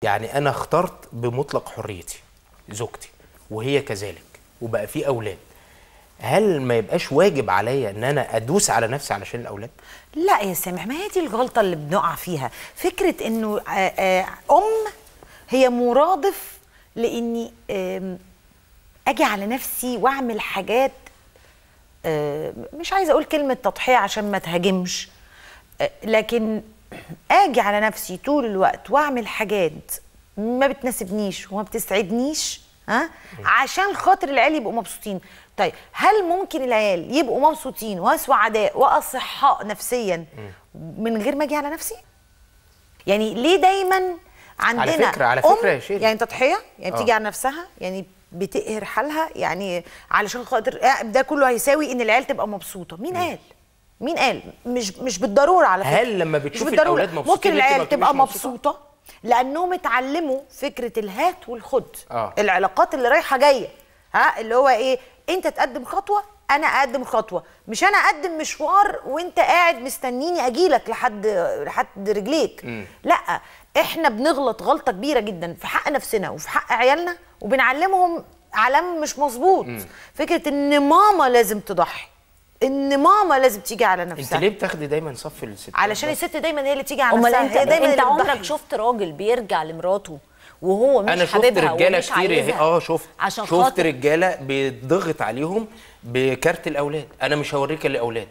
يعني انا اخترت بمطلق حريتي زوجتي وهي كذلك وبقى في اولاد هل ما يبقاش واجب عليا ان انا ادوس على نفسي علشان الاولاد لا يا سامح ما هي دي الغلطه اللي بنقع فيها فكره انه آه، آه، ام هي مرادف لاني آم، اجي على نفسي واعمل حاجات آه، مش عايزه اقول كلمه تضحيه عشان ما تهاجمش آه، لكن اجي على نفسي طول الوقت واعمل حاجات ما بتناسبنيش وما بتسعدنيش ها عشان خاطر العيال يبقوا مبسوطين طيب هل ممكن العيال يبقوا مبسوطين وسعداء واصحاء نفسيا من غير ما اجي على نفسي يعني ليه دايما عندنا فكرة- على أم فكرة يا شيرين. يعني تضحيه يعني آه. بتيجي على نفسها يعني بتقهر حالها يعني علشان خاطر آه، ده كله هيساوي ان العيال تبقى مبسوطه مين قال مين قال مش مش بالضروره على فكره هل لما مش بتشوفي بالضرورة. الأولاد مبسوطين ممكن أنت ما العيال بتبقيش تبقى مبسوطة؟ مبسوطه لانهم اتعلموا فكره الهات والخد آه. العلاقات اللي رايحه جايه ها اللي هو ايه انت تقدم خطوه انا اقدم خطوه مش انا اقدم مشوار وانت قاعد مستنيني اجيلك لحد لحد رجليك لا احنا بنغلط غلطه كبيره جدا في حق نفسنا وفي حق عيالنا وبنعلمهم علم مش مظبوط فكره ان ماما لازم تضحي ان ماما لازم تيجي على انت نفسها ليه بتاخدي دايما صف الست علشان الست دايما هي اللي تيجي على امال نفسها انت هي دايما انت اللي عمرك بتضحي. شفت راجل بيرجع لمراته وهو مش انا شفت حاببها رجاله ومش كتير يا هي- عايزها اه شفت عشان شفت خاطر رجاله بيتضغط عليهم بكارت الاولاد انا مش هوريك الاولاد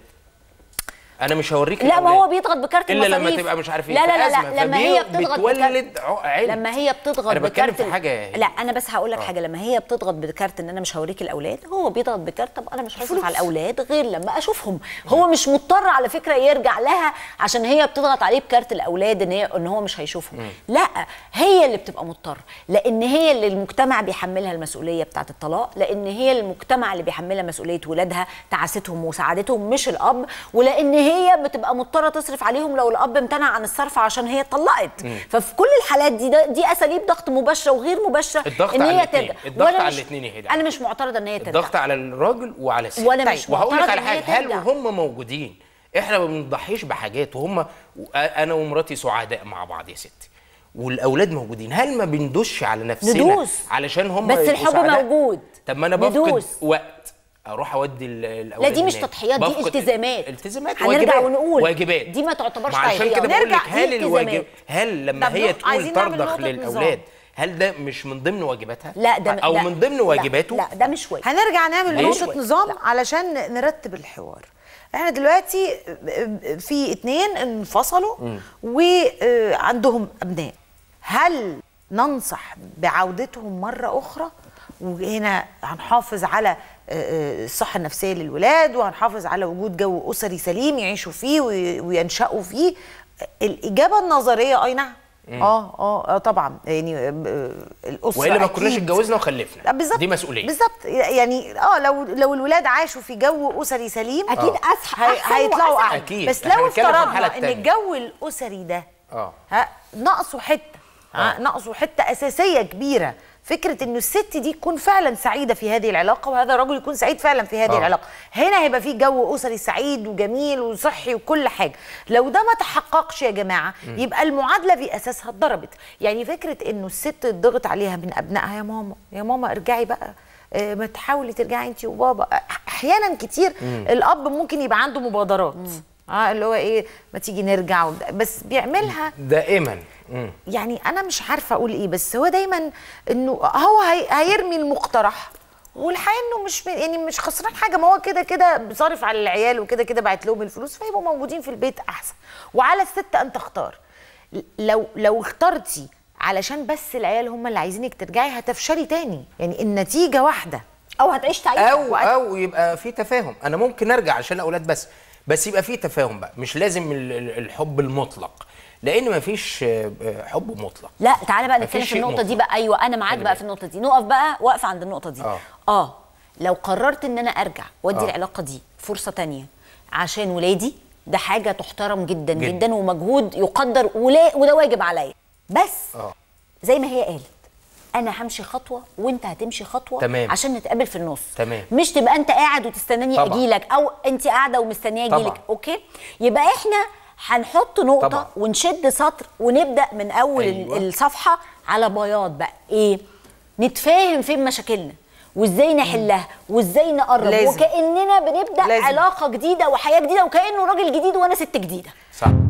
انا مش هوريك لا ما الأولاد. هو بيضغط بكارت الا لما المصاريف. تبقى مش عارف ايه لا لا في لا, أزمة، لا لما هي فبي- بتضغط بتولد بكارت- عقل لما هي بتضغط انا بتكلم بكارت في حاجه يا هي. لا انا بس هقول لك حاجه لما هي بتضغط بكارت ان انا مش هوريك الاولاد هو بيضغط بكارت طب انا مش هصرف فلوس. على الاولاد غير لما اشوفهم هو مش مضطر على فكره يرجع لها عشان هي بتضغط عليه بكارت الاولاد ان هي ان هو مش هيشوفهم لا هي اللي بتبقى مضطره لان هي اللي المجتمع بيحملها المسؤوليه بتاعه الطلاق لان هي المجتمع اللي بيحملها مسؤوليه ولادها تعاستهم وسعادتهم مش الاب ولان هي بتبقى مضطره تصرف عليهم لو الاب امتنع عن الصرف عشان هي اتطلقت ففي كل الحالات دي ده دي اساليب ضغط مباشره وغير مباشره الضغط ان على هي الاتنين. ترجع الضغط وأنا على مش- الاتنين يا هدى. انا مش معترضه ان هي ترجع الضغط على الراجل وعلى الست وأنا مش وهقول لك معترضة على إن هي حاجه هل ترجع. وهم موجودين احنا ما بنضحيش بحاجات وهم انا ومراتي سعداء مع بعض يا ستي والاولاد موجودين هل ما بندوسش على نفسنا ندوس. علشان هم بس يبقوا الحب سعداء؟ موجود. طب ما انا بفقد ندوس. وقت اروح اودي ال- الاولاد لا دي مش هناك. تضحيات دي بفقد التزامات التزامات هنرجع واجبات ونقول واجبات دي ما تعتبرش ما عشان تضحية. كده بقول لك نرجع، هل دي الواجب التزامات. هل لما طب هي نقطة- عايزين تقول نعمل ترضخ نقطة للاولاد هل ده مش من ضمن واجباتها لا ده او لا من ضمن لا، واجباته لا ده مش واجب هنرجع نعمل ليه؟ نقطة نظام علشان نرتب الحوار احنا دلوقتي في اتنين انفصلوا وعندهم ابناء هل ننصح بعودتهم مرة أخرى وهنا هنحافظ على آه، آه، الصحة النفسية للولاد وهنحافظ على وجود جو أسري سليم يعيشوا فيه وي- وينشأوا فيه الإجابة النظرية أي نعم اه اه اه طبعا يعني آه، آه، الاسره والا ما كناش أكيد. اتجوزنا وخلفنا لا، بالظبط دي مسؤوليه بالظبط يعني اه لو لو الولاد عاشوا في جو اسري سليم أكيد آه. أصح- هي- أحسن هيطلعوا وأسعد. احسن أكيد. بس إحنا لو بنتكلم في الحالة افترضنا ان التانية. الجو الاسري ده اه ها ناقصه حته ها ناقصه حته اساسيه كبيره فكره انه الست دي تكون فعلا سعيده في هذه العلاقه وهذا الرجل يكون سعيد فعلا في هذه آه. العلاقه هنا هيبقى في جو اسري سعيد وجميل وصحي وكل حاجه لو ده ما تحققش يا جماعه يبقى المعادله في اساسها اتضربت يعني فكره انه الست تضغط عليها من ابنائها يا ماما يا ماما ارجعي بقى آه، ما تحاولي ترجعي انت وبابا احيانا كتير الاب ممكن يبقى عنده مبادرات اه اللي هو ايه ما تيجي نرجع وبدا- بس بيعملها دائما مم. يعني انا مش عارفه اقول ايه بس هو دايما انه هو هي هيرمي المقترح والحقيقه انه مش يعني مش خسران حاجه ما هو كده كده صارف على العيال وكده كده بعت لهم الفلوس فيبقوا موجودين في البيت احسن وعلى الست ان تختار لو لو اخترتي علشان بس العيال هم اللي عايزينك ترجعي هتفشلي تاني يعني النتيجه واحده او هتعيش تعيش او او يبقى في تفاهم انا ممكن ارجع عشان الاولاد بس بس يبقى في تفاهم بقى مش لازم ال- ال- الحب المطلق لان مفيش آه، آه، حب مطلق لا تعالى بقى مفيش نتكلم في شيء النقطه دي مطلق. بقى ايوه انا معاك خلي بقى بالك. في النقطه دي نقف بقى واقفه عند النقطه دي آه. اه لو قررت ان انا ارجع وادي آه. العلاقه دي فرصه تانية عشان ولادي ده حاجه تحترم جدا جدا. جدا, جداً ومجهود يقدر ولا وده واجب عليا بس اه زي ما هي قالت انا همشي خطوه وانت هتمشي خطوه تمام. عشان نتقابل في النص تمام. مش تبقى انت قاعد وتستناني طبعا. اجي لك او انت قاعده ومستنيه اجي لك طبعا. اوكي يبقى احنا هنحط نقطه طبعا. ونشد سطر ونبدا من اول أيوة. أيوة. الصفحه على بياض بقى ايه نتفاهم فين مشاكلنا وازاي نحلها وازاي نقرب لازم. وكاننا بنبدا لازم. علاقه جديده وحياه جديده وكانه راجل جديد وانا ست جديده صح